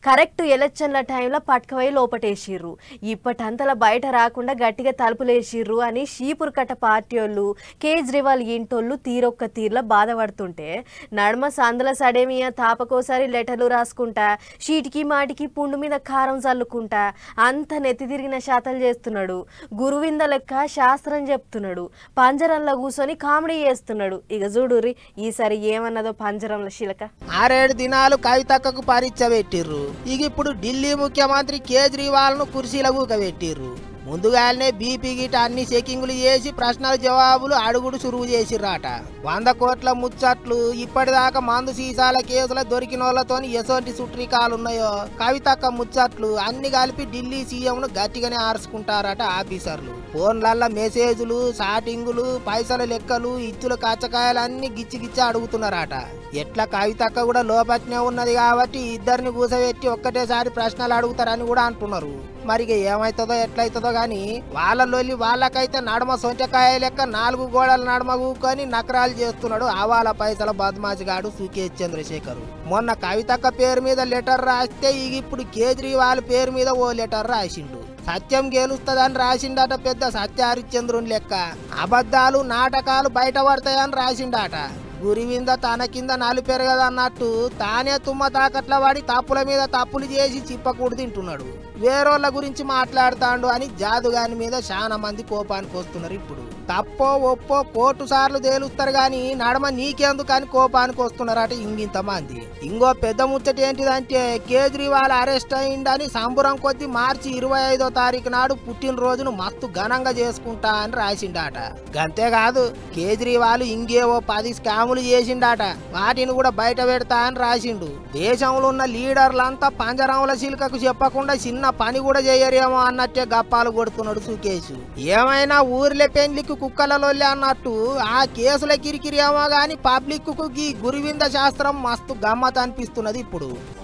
correct ఎలక్షన్ల టైంలో పట్టుకపోయి లోపటేసిర్రు ఇప్పటంతలా బయట రాకుండా గట్టిగా తలుపులేసిర్రు అని షీపుర్ కట్ట పార్టీ వాళ్ళు కేజ్రీవాల్ ఇంటోళ్ళు తీరొక్క తీర్ల బాధపడుతుంటే నడుమ సందల సడేమియా తాపకోసారి లెటర్లు రాసుకుంటా షీటికి మాటికి పుండు మీద కారం చల్లుకుంటా అంత నెత్తి తిరిగిన శాతలు చేస్తున్నాడు గురువింద లెక్క శాస్త్రం చెప్తున్నాడు పంజరంలో కూర్చొని కామెడీ చేస్తున్నాడు ఇక చూడుర్రి ఈసారి ఏమన్నదో పంజరంలో శిలక ఆరేడు దినాలు కవితక్కకు పరీక్ష పెట్టిర్రు ఇక ఇప్పుడు ఢిల్లీ ముఖ్యమంత్రి కేజ్రీవాల్ ను కుర్చీల పెట్టిర్రు ముందుగానే బీపీ గిట అన్ని చెకింగులు చేసి ప్రశ్నల జవాబులు అడుగుడు సురువు చేసిర్రాట వంద కోట్ల ముచ్చట్లు ఇప్పటిదాకా మందు సీసాల కేసుల దొరికిన వాళ్ళతో ఎసోంటి సుట్రికాలున్నాయో కవితక్క ముచ్చట్లు అన్ని కలిపి ఢిల్లీ సీఎం ను గట్టిగానే ఆర్చుకుంటారట ఆఫీసర్లు ఫోన్లల్ల మెసేజ్లు షాటింగులు పైసల లెక్కలు ఇచ్చుల కచ్చకాయలు అన్ని గిచ్చి గిచ్చి అడుగుతున్నారట ఎట్లా కవితక్క కూడా లోపట్నే ఉన్నది కాబట్టి ఇద్దరిని కూసబెట్టి ఒక్కటేసారి ప్రశ్నలు అడుగుతారని కూడా అంటున్నారు మరి ఇక ఏమైతుందో ఎట్లయితుందో గాని వాళ్ళలోని వాళ్ళకైతే నడమ సొంచకాయ లెక్క నాలుగు గోడల నడమ కూకొని నకరాలు చేస్తున్నాడు ఆవాల పైసల బద్మాసిగాడు సుకేష్ చంద్రశేఖర్ మొన్న కవితక్క పేరు మీద లెటర్ రాస్తే ఇక ఇప్పుడు కేజ్రీవాల్ పేరు మీద ఓ లెటర్ రాసిండు సత్యం గెలుస్తుందని రాసిండట పెద్ద సత్య హరిశ్చంద్రుని లెక్క అబద్ధాలు నాటకాలు బయటపడతాయని రాసిండట గురివింద తన కింద నలిపారు కదా అన్నట్టు తానే తుమ్మ తాకట్ల వాడి తప్పుల మీద తప్పులు చేసి చిప్పకూడు తింటున్నాడు వేరోళ్ళ గురించి మాట్లాడుతాండు అని జాదుగాని మీద చాలా మంది కోపానికి వస్తున్నారు ఇప్పుడు తప్పో ఒప్పో కోర్టు సార్లు తేలుస్తారు గాని నడమ నీకెందుకు అని కోపానికి వస్తున్నారట ఇంగింత మంది ఇంకో పెద్ద ముచ్చట ఏంటిదంటే కేజ్రీవాల్ అరెస్ట్ అయిందని సంబురం కొద్ది మార్చి ఇరవై ఐదో తారీఖు నాడు పుట్టినరోజును మస్తు ఘనంగా చేసుకుంటా అని రాసిండాట గంతేకాదు కేజ్రీవాల్ ఇంకేవో పది స్కాములు చేసిండాట వాటిని కూడా బయట పెడతా అని రాసిండు దేశంలో ఉన్న లీడర్లంతా పంజరంల శిల్కకు చెప్పకుండా చిన్న పని కూడా చేయరేమో అన్నట్టే గప్పాలు కొడుతున్నాడు సుకేష్ ఏమైనా ఊర్లే పెండ్లికి కుక్కలలోలే అన్నట్టు ఆ కేసుల కిరికిరి ఏమో గాని పబ్లిక్ కు ఈ గురువింద శాస్త్రం మస్తు గమ్మత్ అనిపిస్తున్నది ఇప్పుడు